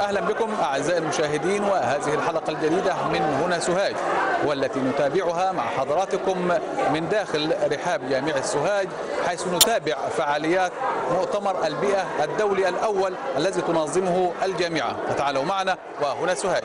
وأهلا بكم أعزائي المشاهدين وهذه الحلقة الجديدة من هنا سوهاج والتي نتابعها مع حضراتكم من داخل رحاب جامعة سوهاج حيث نتابع فعاليات مؤتمر البيئة الدولي الأول الذي تنظمه الجامعة فتعالوا معنا وهنا سوهاج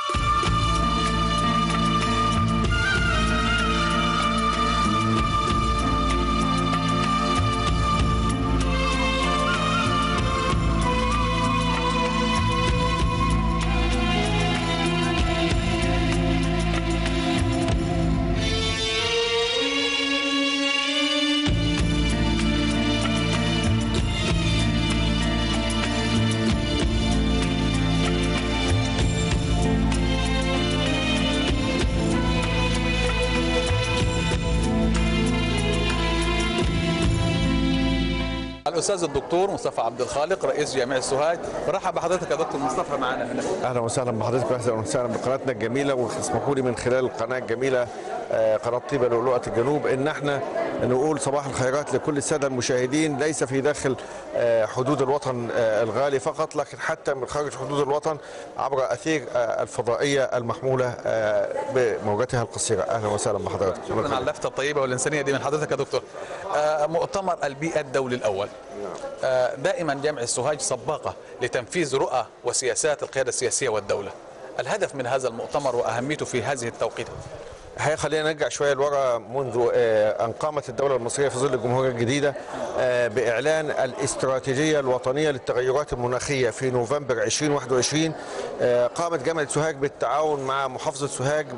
الاستاذ الدكتور مصطفى عبد الخالق رئيس جامعه سوهاج برحب بحضرتك يا دكتور مصطفى معنا هنا اهلا وسهلا بحضرتك واهلا وسهلا بقناتنا الجميله واسمحوا لي من خلال القناه الجميله آه، قناه طيبه لؤلؤه الجنوب ان احنا نقول صباح الخيرات لكل الساده المشاهدين ليس في داخل آه، حدود الوطن آه، الغالي فقط لكن حتى من خارج حدود الوطن عبر اثير آه، الفضائيه المحموله آه، بموجاتها القصيره اهلا وسهلا بحضرتك شكرا على اللفته الطيبه والانسانيه دي من حضرتك يا دكتور آه، مؤتمر البيئه الدولي الاول آه، دائما جامعه سوهاج سباقه لتنفيذ رؤى وسياسات القياده السياسيه والدوله الهدف من هذا المؤتمر واهميته في هذه التوقيت هي خلينا نرجع شويه لورا منذ آه، ان قامت الدوله المصريه في ظل الجمهوريه الجديده آه، باعلان الاستراتيجيه الوطنيه للتغيرات المناخيه في نوفمبر 2021 آه، قامت جامعه سوهاج بالتعاون مع محافظه سوهاج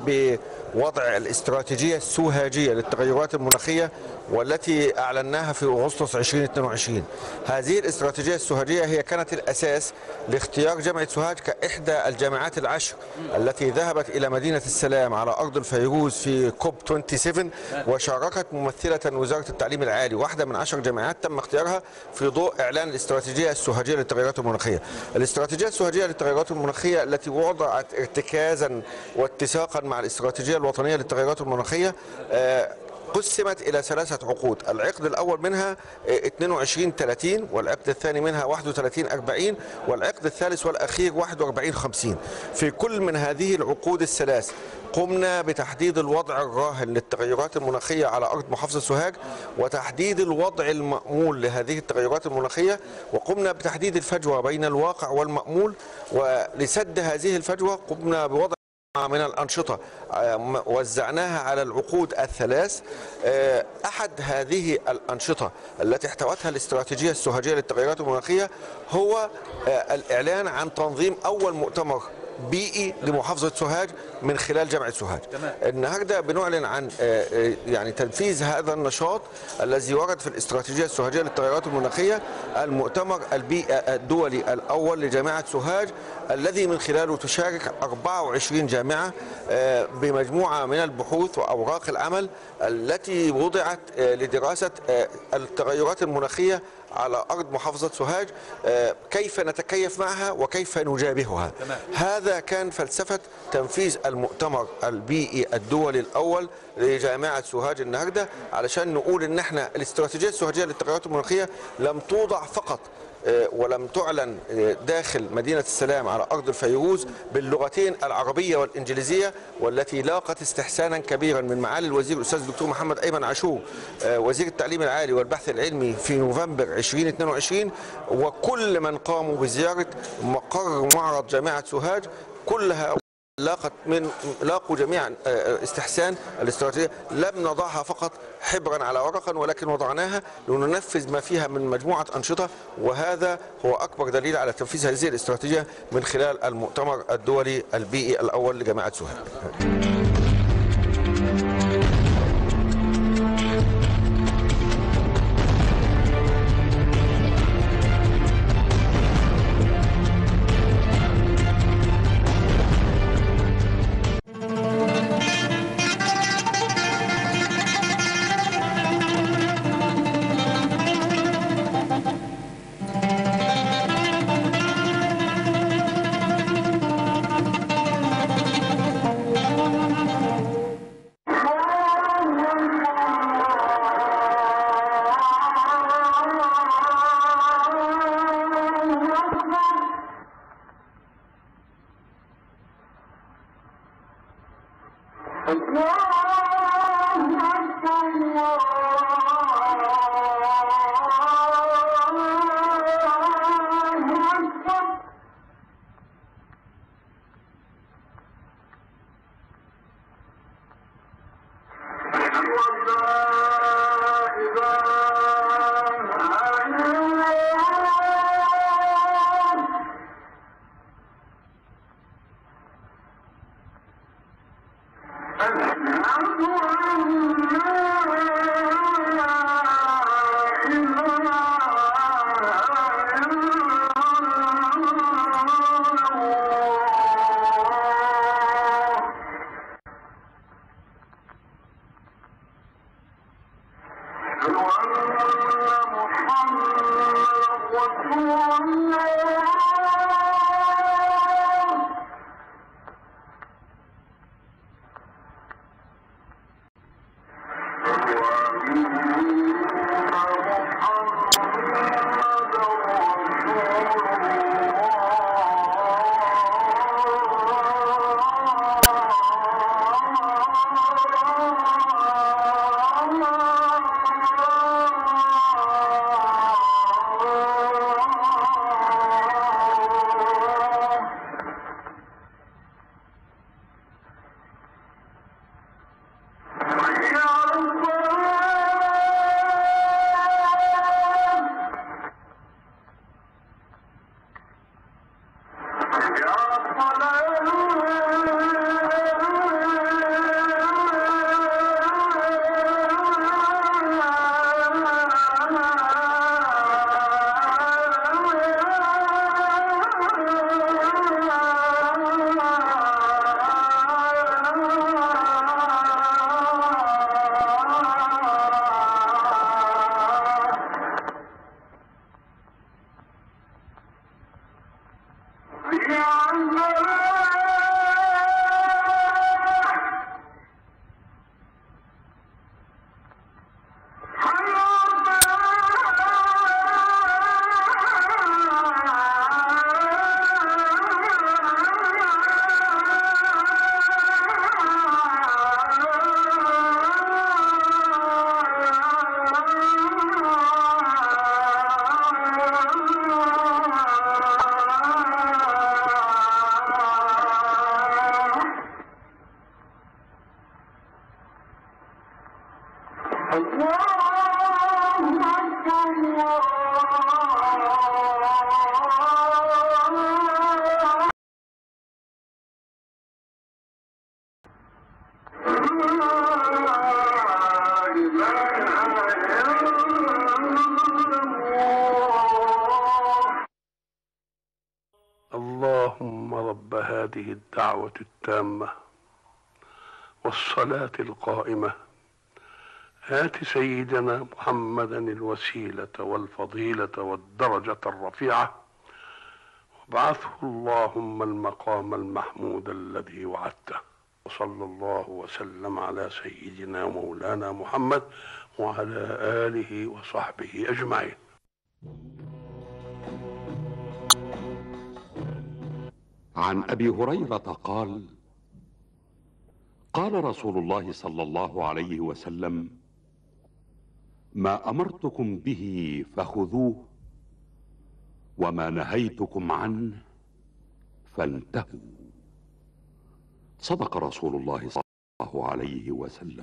بوضع الاستراتيجيه السوهاجيه للتغيرات المناخيه والتي اعلناها في اغسطس 2022 هذه الاستراتيجيه السوهاجيه هي كانت الاساس لاختيار جامعه سوهاج كاحدى الجامعات العشر التي ذهبت الى مدينه السلام على ارض الفيروز في كوب 27 وشاركت ممثله وزاره التعليم العالي واحده من عشر جامعات تم اختيارها في ضوء اعلان الاستراتيجيه السوهاجيه للتغيرات المناخيه. الاستراتيجيه السوهاجيه للتغيرات المناخيه التي وضعت ارتكازا واتساقا مع الاستراتيجيه الوطنيه للتغيرات المناخيه آه، قسمت الى ثلاثه عقود، العقد الاول منها آه، 22 30 والعقد الثاني منها 31 40 والعقد الثالث والاخير 41 50. في كل من هذه العقود الثلاث قمنا بتحديد الوضع الراهن للتغيرات المناخيه على ارض محافظه سوهاج وتحديد الوضع المامول لهذه التغيرات المناخيه وقمنا بتحديد الفجوه بين الواقع والمامول ولسد هذه الفجوه قمنا بوضع من الأنشطة آه، م- وزعناها على العقود الثلاث آه، أحد هذه الأنشطة التي احتوتها الاستراتيجية السوهاجية للتغيرات المناخية هو آه، الإعلان عن تنظيم أول مؤتمر بيئي لمحافظة سوهاج من خلال جامعة سوهاج تمام. النهارده بنعلن عن آه، آه، يعني تنفيذ هذا النشاط الذي ورد في الاستراتيجيه السوهاجيه للتغيرات المناخيه المؤتمر البيئه الدولي الاول لجامعه سوهاج الذي من خلاله تشارك 24 جامعه آه، بمجموعه من البحوث واوراق العمل التي وضعت آه، لدراسه آه، التغيرات المناخيه على ارض محافظه سوهاج آه، كيف نتكيف معها وكيف نجابهها تمام. هذا كان فلسفة تنفيذ المؤتمر البيئي الدولي الأول لجامعة سوهاج النهاردة علشان نقول إن احنا الاستراتيجية السوهاجية للتغيرات المناخية لم توضع فقط آه، ولم تعلن آه، داخل مدينة السلام على أرض الفيروز باللغتين العربية والإنجليزية والتي لاقت استحسانا كبيرا من معالي الوزير الأستاذ الدكتور محمد أيمن عاشور آه، وزير التعليم العالي والبحث العلمي في نوفمبر 2022 وكل من قاموا بزيارة مقر معرض جامعة سوهاج كل هؤلاء لاقت من لاقوا جميعا آه، استحسان الاستراتيجيه لم نضعها فقط حبرا على ورقا ولكن وضعناها لننفذ ما فيها من مجموعه انشطه وهذا هو اكبر دليل على تنفيذ هذه الاستراتيجيه من خلال المؤتمر الدولي البيئي الاول لجامعه سوهاج. اللهم رب هذه الدعوة التامة والصلاة القائمة آت سيدنا محمدا الوسيلة والفضيلة والدرجة الرفيعة وابعثه اللهم المقام المحمود الذي وعدته وصلى الله وسلم على سيدنا مولانا محمد وعلى آله وصحبه أجمعين عن ابي هريره قال قال رسول الله صلى الله عليه وسلم ما امرتكم به فخذوه وما نهيتكم عنه فانتهوا صدق رسول الله صلى الله عليه وسلم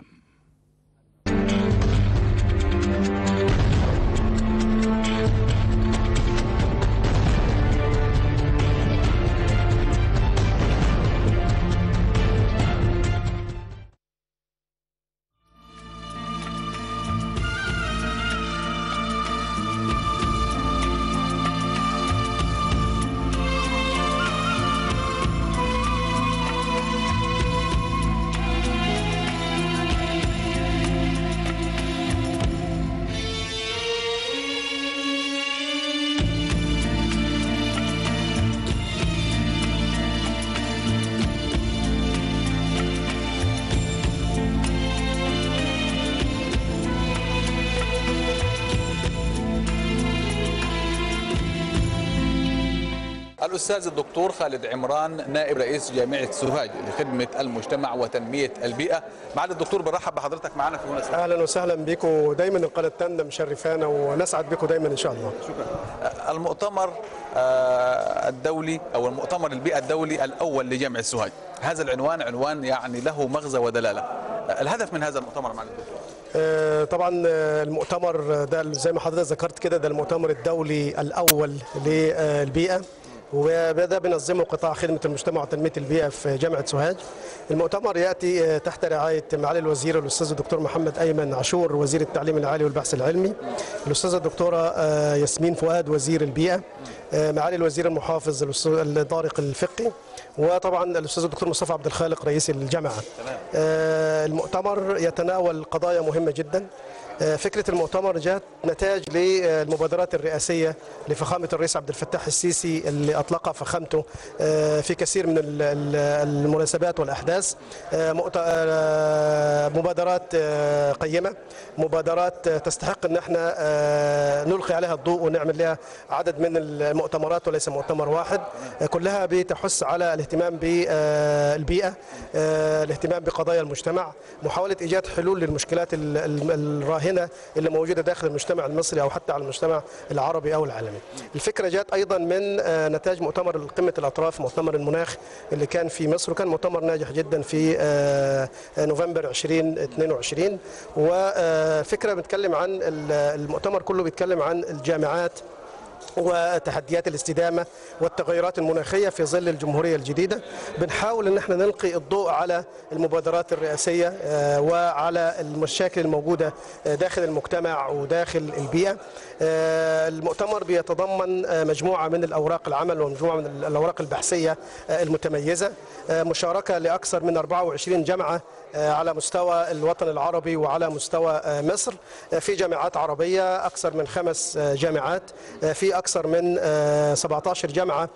الأستاذ الدكتور خالد عمران نائب رئيس جامعة سوهاج لخدمة المجتمع وتنمية البيئة معالي الدكتور برحب بحضرتك معنا في هنا سوهاج. اهلا وسهلا بكم دايما القناه التامنه مشرفانا ونسعد بكم دايما ان شاء الله المؤتمر آه، الدولي أو المؤتمر البيئة الدولي الأول لجامعة سوهاج هذا العنوان عنوان يعني له مغزى ودلالة آه، الهدف من هذا المؤتمر معالي الدكتور آه، طبعا آه، المؤتمر ده زي ما حضرتك ذكرت كده ده المؤتمر الدولي الاول للبيئه وبدا بنظمه قطاع خدمه المجتمع وتنميه البيئه في جامعه سوهاج. المؤتمر ياتي آه، تحت رعايه معالي الوزير الاستاذ الدكتور محمد ايمن عاشور وزير التعليم العالي والبحث العلمي. الاستاذه الدكتوره آه، ياسمين فؤاد وزير البيئه. آه، معالي الوزير المحافظ الأستاذ طارق الفقي وطبعا الاستاذ الدكتور مصطفى عبد الخالق رئيس الجامعه. آه، المؤتمر يتناول قضايا مهمه جدا. آه، فكرة المؤتمر جاءت نتاج للمبادرات الرئاسية لفخامة الرئيس عبد الفتاح السيسي اللي أطلقها فخامته آه، في كثير من ال- ال- المناسبات والأحداث آه، مؤت- آه، مبادرات آه، قيمة مبادرات آه، تستحق أن احنا آه، نلقي عليها الضوء ونعمل لها عدد من المؤتمرات وليس مؤتمر واحد آه، كلها بتحث على الاهتمام بالبيئة آه، الاهتمام بقضايا المجتمع محاولة إيجاد حلول للمشكلات ال- ال- الراهنة اللي موجودة داخل المجتمع المصري أو حتى على المجتمع العربي أو العالمي الفكرة جاءت أيضا من آه، نتاج مؤتمر قمة الأطراف مؤتمر المناخ اللي كان في مصر وكان مؤتمر ناجح جدا في آه، نوفمبر 2022 وفكرة بنتكلم عن ال- المؤتمر كله بيتكلم عن الجامعات وتحديات الاستدامه والتغيرات المناخيه في ظل الجمهوريه الجديده بنحاول ان احنا نلقي الضوء على المبادرات الرئاسيه آه، وعلى المشاكل الموجوده آه، داخل المجتمع وداخل البيئه آه، المؤتمر بيتضمن آه، مجموعه من الاوراق العمل ومجموعه من الاوراق البحثيه آه، المتميزه آه، مشاركه لاكثر من 24 جامعه آه، على مستوى الوطن العربي وعلى مستوى آه، مصر آه، في جامعات عربية أكثر من خمس آه، جامعات آه، في أكثر من آه، 17 جامعة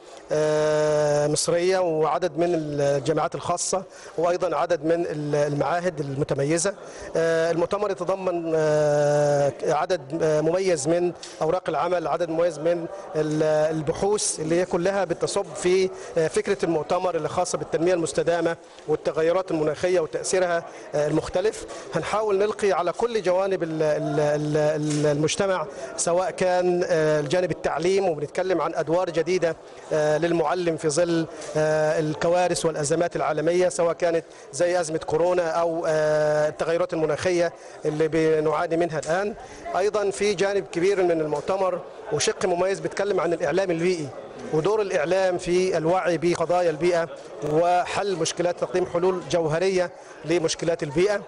آه، مصرية وعدد من الجامعات الخاصة وأيضا عدد من المعاهد المتميزة آه، المؤتمر يتضمن آه، عدد آه، مميز من أوراق العمل عدد مميز من ال- البحوث اللي هي كلها بتصب في آه، فكرة المؤتمر اللي خاصة بالتنمية المستدامة والتغيرات المناخية وتأثيرها آه، المختلف هنحاول نلقي على كل جوانب ال- ال- ال- المجتمع سواء كان آه، الجانب التعليم وبنتكلم عن أدوار جديدة آه، للمعلم في ظل آه، الكوارث والأزمات العالمية سواء كانت زي أزمة كورونا أو آه، التغيرات المناخية اللي بنعاني منها الآن أيضا في جانب كبير من المؤتمر وشق مميز بيتكلم عن الإعلام البيئي ودور الإعلام في الوعي بقضايا البيئة وحل مشكلات تقديم حلول جوهرية لمشكلات البيئة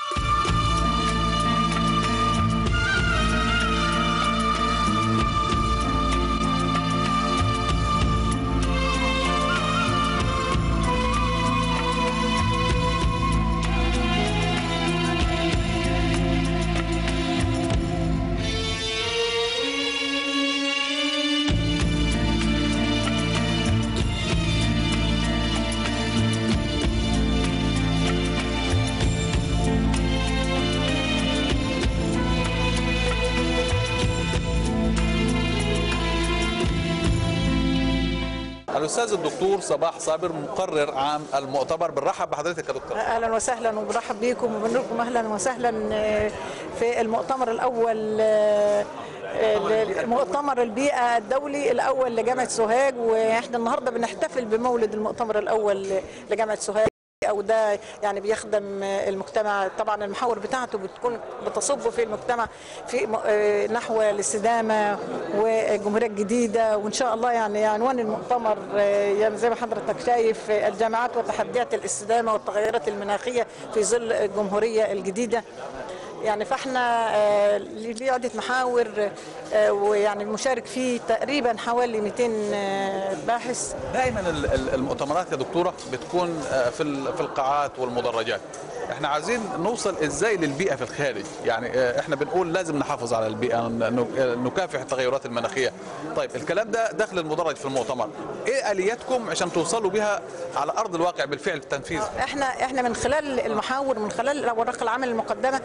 الأستاذ الدكتور صباح صابر مقرر عام المؤتمر بنرحب بحضرتك يا دكتور اهلا وسهلا وبرحب بيكم وبنقول لكم اهلا وسهلا آه، في المؤتمر الاول آه، آه، مؤتمر البيئه الدولي الاول لجامعه سوهاج واحنا النهارده بنحتفل بمولد المؤتمر الاول لجامعه سوهاج او ده يعني بيخدم المجتمع طبعا المحاور بتاعته بتكون بتصب في المجتمع في م- آه، نحو الاستدامه والجمهوريه الجديده وان شاء الله يعني عنوان المؤتمر آه، يعني زي ما حضرتك شايف آه، الجامعات وتحديات الاستدامه والتغيرات المناخيه في ظل الجمهوريه الجديده يعني فاحنا آه، ليه عده محاور آه، ويعني المشارك فيه تقريبا حوالي 200 آه، باحث دائما ال- ال- المؤتمرات يا دكتوره بتكون آه، في ال- في القاعات والمدرجات احنا عايزين نوصل ازاي للبيئه في الخارج يعني آه، احنا بنقول لازم نحافظ على البيئه ن- آه، نكافح التغيرات المناخيه طيب الكلام ده داخل المدرج في المؤتمر ايه الياتكم عشان توصلوا بها على ارض الواقع بالفعل التنفيذ احنا احنا من خلال المحاور من خلال اوراق العمل المقدمه طبعا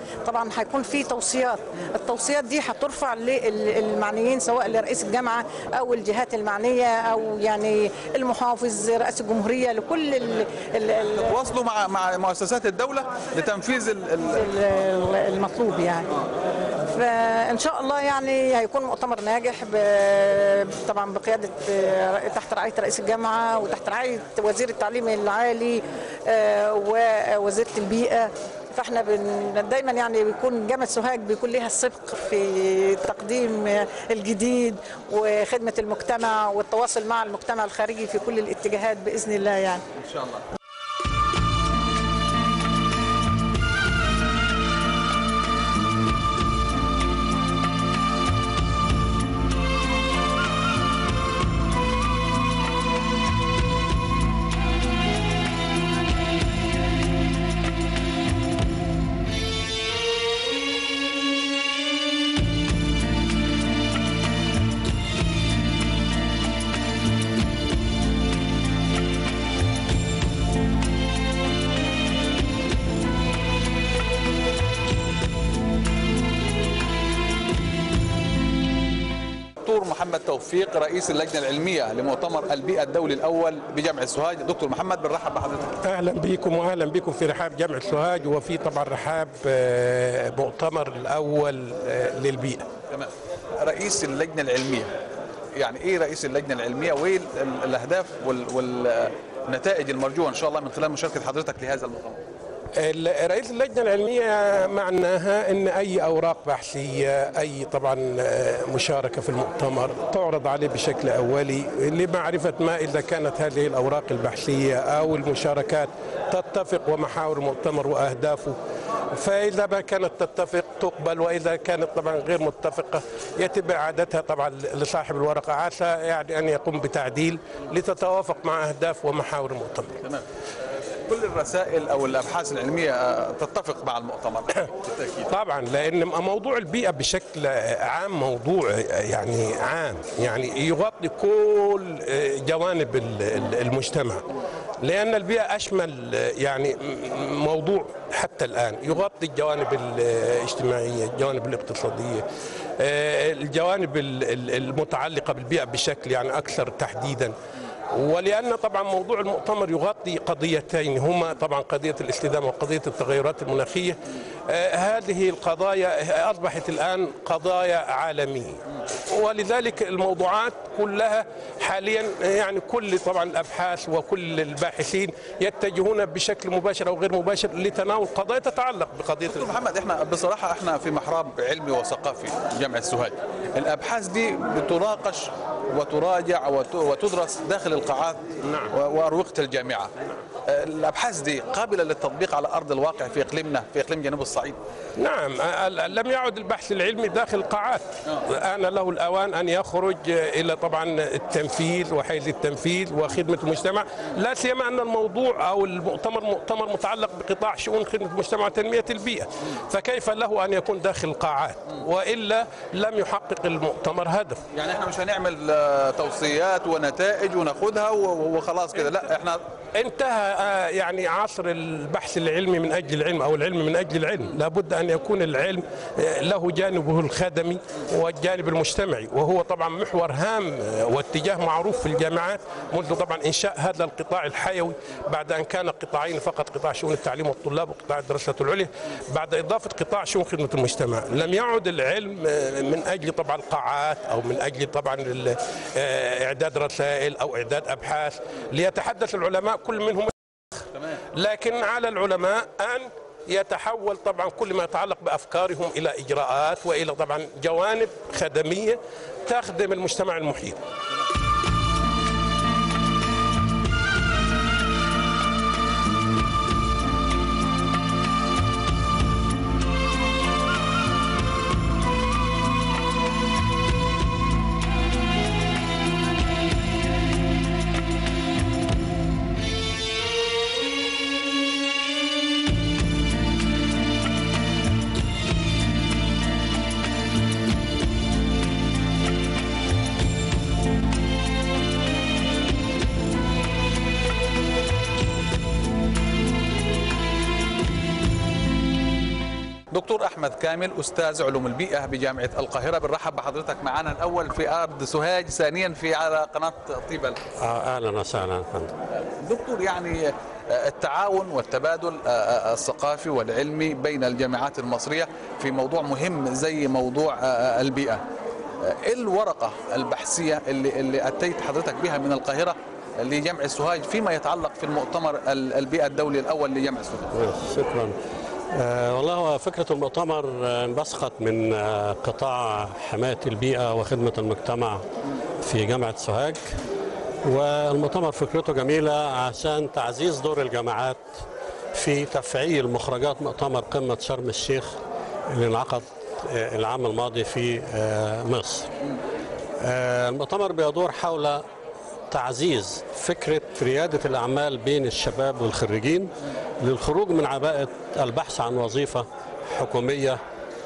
طبعا هيكون في توصيات التوصيات دي هترفع للمعنيين سواء لرئيس الجامعه او الجهات المعنيه او يعني المحافظ رئيس الجمهوريه لكل ال ال ال تواصلوا مع مع مؤسسات الدوله لتنفيذ ال- ال- ال- المطلوب يعني فان شاء الله يعني هيكون مؤتمر ناجح ب- طبعا بقياده تحت رعايه رئيس الجامعه وتحت رعايه وزير التعليم العالي آه، ووزيره البيئه فاحنا بن دايما يعني بيكون جامعه سوهاج بيكون ليها السبق في تقديم الجديد وخدمه المجتمع والتواصل مع المجتمع الخارجي في كل الاتجاهات باذن الله يعني ان شاء الله دكتور محمد توفيق رئيس اللجنه العلميه لمؤتمر البيئه الدولي الاول بجامعه سوهاج دكتور محمد بنرحب بحضرتك اهلا بكم واهلا بكم في رحاب جامعه سوهاج وفي طبعا رحاب آه، مؤتمر الاول آه، للبيئه تمام رئيس اللجنه العلميه يعني ايه رئيس اللجنه العلميه وايه ال- الاهداف وال- والنتائج المرجوه ان شاء الله من خلال مشاركه حضرتك لهذا المؤتمر ال- رئيس اللجنه العلميه معناها ان اي اوراق بحثيه اي طبعا آه، مشاركه في المؤتمر تعرض عليه بشكل اولي لمعرفه ما اذا كانت هذه الاوراق البحثيه او المشاركات تتفق ومحاور المؤتمر واهدافه فاذا ما كانت تتفق تقبل واذا كانت طبعا غير متفقه يتم اعادتها طبعا لصاحب الورقه عسى يعني ان يقوم بتعديل لتتوافق مع اهداف ومحاور المؤتمر تمام كل الرسائل او الابحاث العلميه آه، تتفق مع المؤتمر بالتاكيد طبعا لان موضوع البيئه بشكل عام موضوع يعني عام يعني يغطي كل جوانب المجتمع لان البيئه اشمل يعني موضوع حتى الان يغطي الجوانب الاجتماعيه الجوانب الاقتصاديه الجوانب المتعلقه بالبيئه بشكل يعني اكثر تحديدا ولان طبعا موضوع المؤتمر يغطي قضيتين هما طبعا قضيه الاستدامه وقضيه التغيرات المناخيه آه هذه القضايا اصبحت الان قضايا عالميه ولذلك الموضوعات كلها حاليا يعني كل طبعا الابحاث وكل الباحثين يتجهون بشكل مباشر او غير مباشر لتناول قضايا تتعلق بقضيه دكتور محمد احنا بصراحه احنا في محراب علمي وثقافي جامعه سوهاج الابحاث دي بتناقش وتراجع وت- وتدرس داخل القاعات نعم. واروقه الجامعه الابحاث دي قابله للتطبيق على ارض الواقع في اقليمنا في اقليم جنوب الصعيد نعم ال- لم يعد البحث العلمي داخل القاعات الآن له الأوان أن يخرج إلى طبعا التنفيذ وحيز التنفيذ وخدمة المجتمع لا سيما أن الموضوع أو المؤتمر مؤتمر متعلق بقطاع شؤون خدمة المجتمع وتنمية البيئة فكيف له أن يكون داخل القاعات وإلا لم يحقق المؤتمر هدف يعني احنا مش هنعمل آه، توصيات ونتائج وناخدها و- وخلاص كده لا احنا انتهى آه، يعني عصر البحث العلمي من اجل العلم او العلم من اجل العلم، لابد ان يكون العلم آه، له جانبه الخدمي والجانب المجتمعي وهو طبعا محور هام آه، واتجاه معروف في الجامعات منذ طبعا انشاء هذا القطاع الحيوي بعد ان كان قطاعين فقط قطاع شؤون التعليم والطلاب وقطاع الدراسات العليا بعد اضافه قطاع شؤون خدمه المجتمع، لم يعد العلم آه، من اجل طبعا القاعات او من اجل طبعا ال- آه، اعداد رسائل او اعداد ابحاث ليتحدث العلماء كل منهم لكن على العلماء ان يتحول طبعا كل ما يتعلق بافكارهم الى اجراءات والى طبعا جوانب خدميه تخدم المجتمع المحيط دكتور احمد كامل استاذ علوم البيئه بجامعه القاهره بنرحب بحضرتك معنا الاول في ارض سوهاج ثانيا في على قناه طيبه آه، اهلا وسهلا فندم دكتور يعني التعاون والتبادل الثقافي والعلمي بين الجامعات المصريه في موضوع مهم زي موضوع البيئه ايه الورقه البحثيه اللي اللي اتيت حضرتك بها من القاهره لجمع سوهاج فيما يتعلق في المؤتمر البيئه الدولي الاول لجمع سوهاج شكرا آه والله هو فكرة المؤتمر آه، انبثقت من آه قطاع حماية البيئة وخدمة المجتمع في جامعة سوهاج والمؤتمر فكرته جميلة عشان تعزيز دور الجامعات في تفعيل مخرجات مؤتمر قمة شرم الشيخ اللي انعقد آه، العام الماضي في آه، مصر آه، المؤتمر بيدور حول تعزيز فكرة ريادة الأعمال بين الشباب والخريجين للخروج من عباءة البحث عن وظيفة حكومية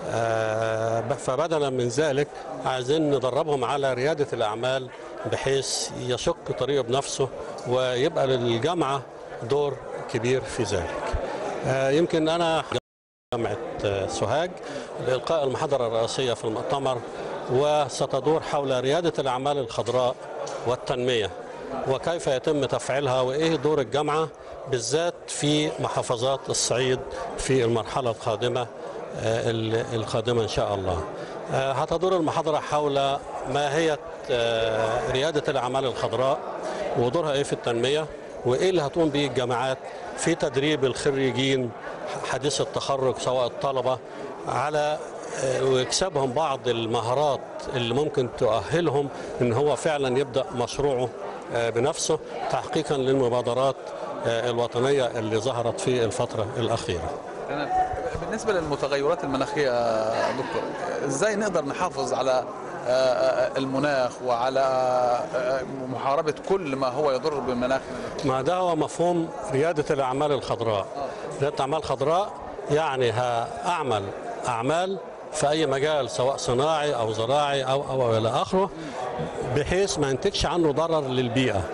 آه، فبدلا من ذلك عايزين ندربهم على ريادة الأعمال بحيث يشق طريقه بنفسه ويبقى للجامعة دور كبير في ذلك آه، يمكن أنا جامعة آه، سوهاج لإلقاء المحاضرة الرئيسية في المؤتمر وستدور حول ريادة الأعمال الخضراء والتنمية وكيف يتم تفعيلها وإيه دور الجامعة بالذات في محافظات الصعيد في المرحلة القادمة آه، ال- القادمة إن شاء الله آه، هتدور المحاضرة حول ماهية آه، ريادة الأعمال الخضراء ودورها إيه في التنمية وإيه اللي هتقوم به الجامعات في تدريب الخريجين حديث التخرج سواء الطلبة على آه، ويكسبهم بعض المهارات اللي ممكن تؤهلهم ان هو فعلا يبدا مشروعه آه، بنفسه تحقيقا للمبادرات آه، الوطنيه اللي ظهرت في الفتره الاخيره. تمام. بالنسبه للمتغيرات المناخيه يا دكتور ازاي نقدر نحافظ على آه، آه، المناخ وعلى آه، محاربه كل ما هو يضر بالمناخ ما ده هو مفهوم رياده الاعمال الخضراء. رياده الاعمال خضراء يعني هاعمل اعمال في اي مجال سواء صناعي او زراعي او او أو الى اخره بحيث ما ينتجش عنه ضرر للبيئه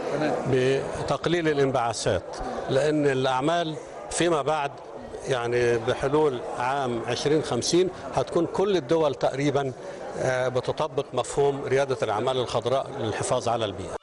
بتقليل الانبعاثات لان الاعمال فيما بعد يعني بحلول عام 2050 هتكون كل الدول تقريبا آه، بتطبق مفهوم رياده الاعمال الخضراء للحفاظ على البيئه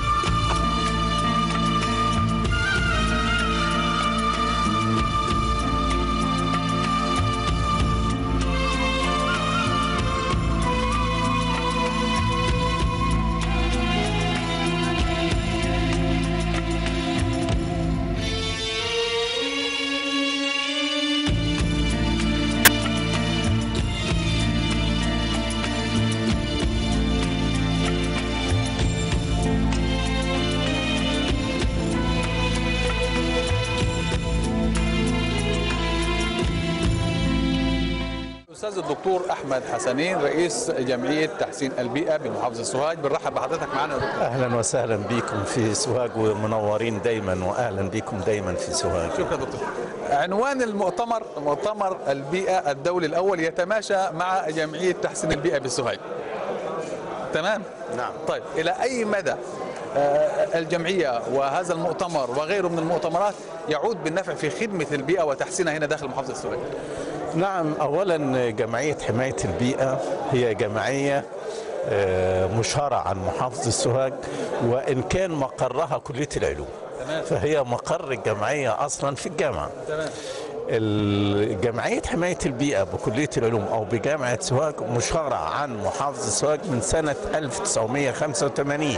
الاستاذ الدكتور احمد حسنين رئيس جمعيه تحسين البيئه بمحافظه سوهاج بنرحب بحضرتك معنا يا دكتور اهلا وسهلا بكم في سوهاج ومنورين دايما واهلا بكم دايما في سوهاج شكرا دكتور عنوان المؤتمر مؤتمر البيئه الدولي الاول يتماشى مع جمعيه تحسين البيئه بسوهاج تمام نعم. طيب الى اي مدى آه، الجمعيه وهذا المؤتمر وغيره من المؤتمرات يعود بالنفع في خدمه البيئه وتحسينها هنا داخل محافظه سوهاج نعم اولا جمعيه حمايه البيئه هي جمعيه آه، مشهرة عن محافظة سوهاج وإن كان مقرها كلية العلوم تمام. فهي مقر الجمعية أصلا في الجامعة تمام الجمعية حماية البيئة بكلية العلوم أو بجامعة سوهاج مشهرة عن محافظة سوهاج من سنة 1985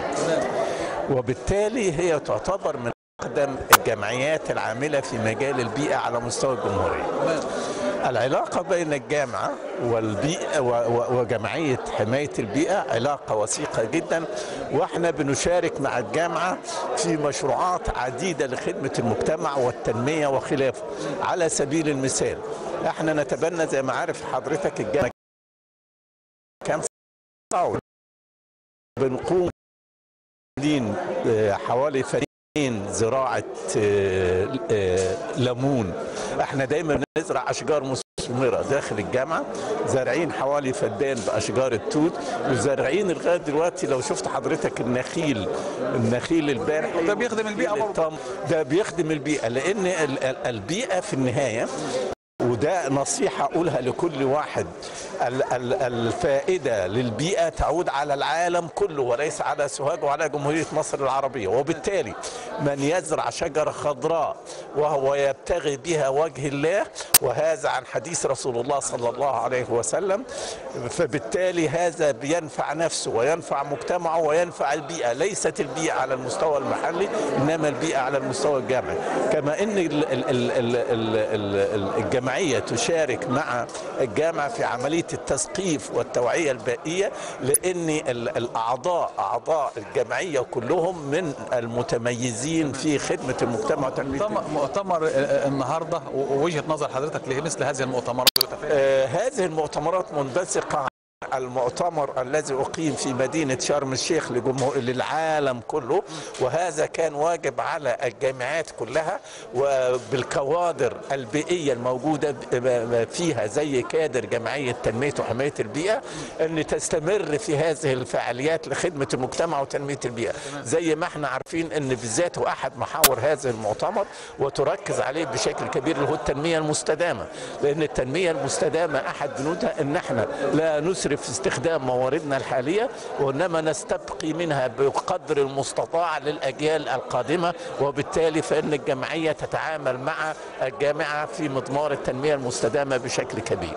وبالتالي هي تعتبر من أقدم الجمعيات العاملة في مجال البيئة على مستوى الجمهورية تمام العلاقة بين الجامعة والبيئة و- و- وجمعية حماية البيئة علاقة وثيقة جدا واحنا بنشارك مع الجامعة في مشروعات عديدة لخدمة المجتمع والتنمية وخلافه على سبيل المثال احنا نتبنى زي ما عارف حضرتك الجامعة كان صعب بنقوم عاملين آه، حوالي فريقين زراعة آه، آه، ليمون احنا دايما بنزرع اشجار مثمرة داخل الجامعة زارعين حوالي فدان باشجار التوت وزارعين لغاية دلوقتي لو شفت حضرتك النخيل النخيل البارح ده بيخدم البيئة برضه. التم- ده بيخدم البيئة لان ال- ال- البيئة في النهاية وده نصيحة أقولها لكل واحد ال- ال- الفائدة للبيئة تعود على العالم كله وليس على سوهاج وعلى جمهورية مصر العربية وبالتالي من يزرع شجرة خضراء وهو يبتغي بها وجه الله وهذا عن حديث رسول الله صلى الله عليه وسلم فبالتالي هذا بينفع نفسه وينفع مجتمعه وينفع البيئة ليست البيئة على المستوى المحلي إنما البيئة على المستوى الجامعي كما أن ال- ال- ال- ال- ال- ال- الجمعية تشارك مع الجامعة في عملية التثقيف والتوعية البيئية لأن ال- الأعضاء أعضاء الجمعية كلهم من المتميزين في خدمة المجتمع وتنمية مؤتمر- مؤتمر آه، النهارده ووجهه نظر حضرتك لمثل هذه المؤتمرات آه، هذه المؤتمرات منبثقة عن المؤتمر الذي أقيم في مدينة شرم الشيخ لجمهور للعالم كله وهذا كان واجب على الجامعات كلها وبالكوادر البيئية الموجودة ب- فيها زي كادر جمعية تنمية وحماية البيئة أن تستمر في هذه الفعاليات لخدمة المجتمع وتنمية البيئة زي ما احنا عارفين أن بالذات هو أحد محاور هذا المؤتمر وتركز عليه بشكل كبير اللي هو التنمية المستدامة لأن التنمية المستدامة أحد بنودها أن احنا لا نسرف في استخدام مواردنا الحالية وإنما نستبقي منها بقدر المستطاع للأجيال القادمة وبالتالي فإن الجمعية تتعامل مع الجامعة في مضمار التنمية المستدامة بشكل كبير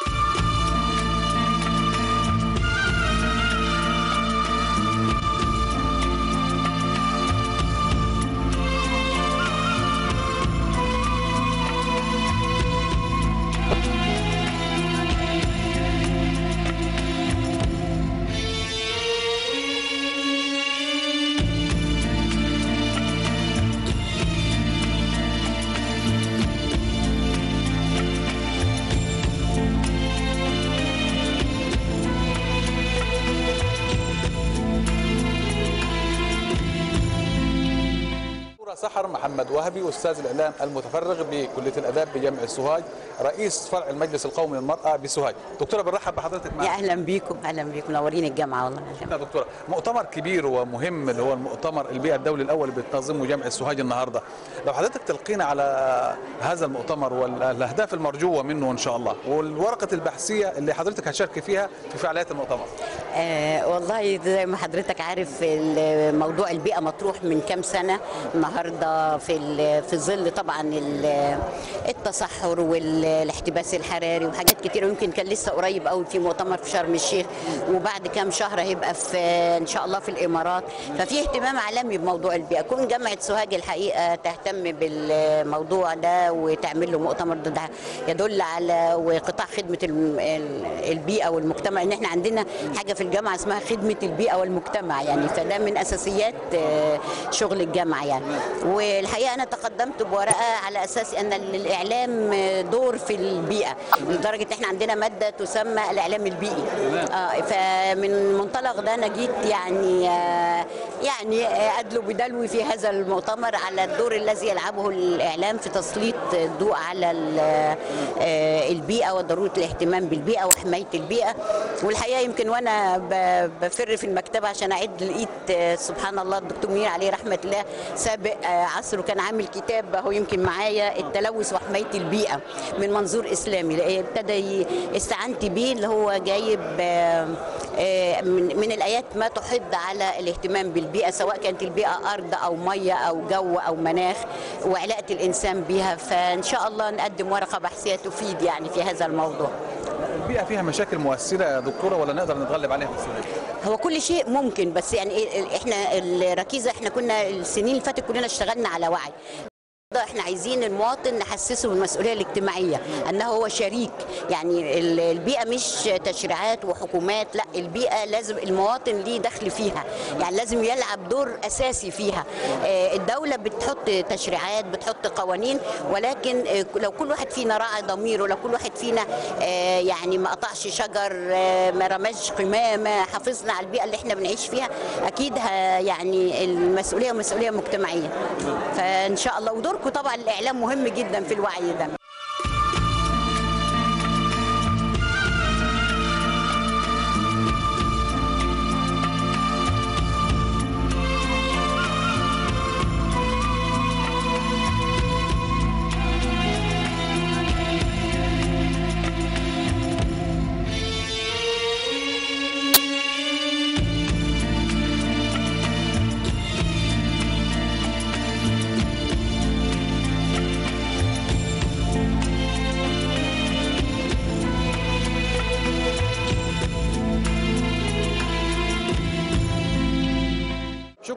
دكتورة سحر محمد وهبي استاذ الاعلام المتفرغ بكليه الاداب بجامعه سوهاج رئيس فرع المجلس القومي للمراه بسوهاج دكتوره بنرحب بحضرتك يا معنا اهلا بيكم اهلا بيكم منورين الجامعه والله يا دكتوره مؤتمر كبير ومهم اللي هو المؤتمر البيئه الدولي الاول اللي بتنظمه جامعه سوهاج النهارده لو حضرتك تلقينا على هذا المؤتمر والاهداف المرجوه منه ان شاء الله والورقه البحثيه اللي حضرتك هتشاركي فيها في فعاليات المؤتمر آه والله زي ما حضرتك عارف ال- موضوع البيئه مطروح من كام سنه النهارده في ال- في ظل طبعا ال- التصحر والاحتباس الحراري وحاجات كتيره يمكن كان لسه قريب قوي في مؤتمر في شرم الشيخ وبعد كام شهر هيبقى في ان شاء الله في الامارات ففي اهتمام عالمي بموضوع البيئه كون جامعه سوهاج الحقيقه تهتم بالموضوع ده وتعمل له مؤتمر ده, ده يدل على وقطاع خدمه الم- ال- البيئه والمجتمع ان احنا عندنا حاجه في الجامعه اسمها خدمه البيئه والمجتمع يعني فده من اساسيات آه، شغل الجامعه يعني والحقيقه انا تقدمت بورقه على اساس ان الاعلام آه، دور في البيئه لدرجه احنا عندنا ماده تسمى الاعلام البيئي اه فمن منطلق ده انا جيت يعني آه، يعني آه، ادلو بدلوي في هذا المؤتمر على الدور الذي يلعبه الاعلام في تسليط الضوء على ال- آه، البيئه وضروره الاهتمام بالبيئه وحمايه البيئه والحقيقه يمكن وانا ب- بفر في المكتبه عشان اعد لقيت آه، سبحان الله الدكتور منير عليه رحمه الله سابق آه، عصره كان عامل كتاب هو يمكن معايا التلوث وحمايه البيئه من منظور اسلامي لأ- ابتدى ي- استعنت بيه اللي هو جايب آه، آه، من من الايات ما تحض على الاهتمام بالبيئه سواء كانت البيئه ارض او ميه او جو او مناخ وعلاقه الانسان بها فان شاء الله نقدم ورقه بحثيه تفيد يعني في هذا الموضوع البيئه فيها مشاكل مؤثره يا دكتوره ولا نقدر نتغلب عليها في السوهاج هو كل شيء ممكن بس يعني إيه- احنا الركيزه احنا كنا السنين اللي فاتت كلنا اشتغلنا على وعي احنا عايزين المواطن نحسسه بالمسؤوليه الاجتماعيه انه هو شريك يعني ال- البيئه مش تشريعات وحكومات لا البيئه لازم المواطن ليه دخل فيها يعني لازم يلعب دور اساسي فيها آه، الدوله بتحط تشريعات بتحط قوانين ولكن آه، لو كل واحد فينا راعى ضميره لو كل واحد فينا آه، يعني ما قطعش شجر آه، ما رماش قمامه حافظنا على البيئه اللي احنا بنعيش فيها اكيد ه- يعني المسؤوليه مسؤوليه مجتمعيه فان شاء الله ودوركم طبعا الاعلام مهم جدا في الوعي ده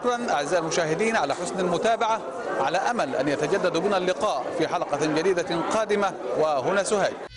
شكرا أعزائي المشاهدين على حسن المتابعة على أمل أن يتجدد بنا اللقاء في حلقة جديدة قادمة وهنا سهيل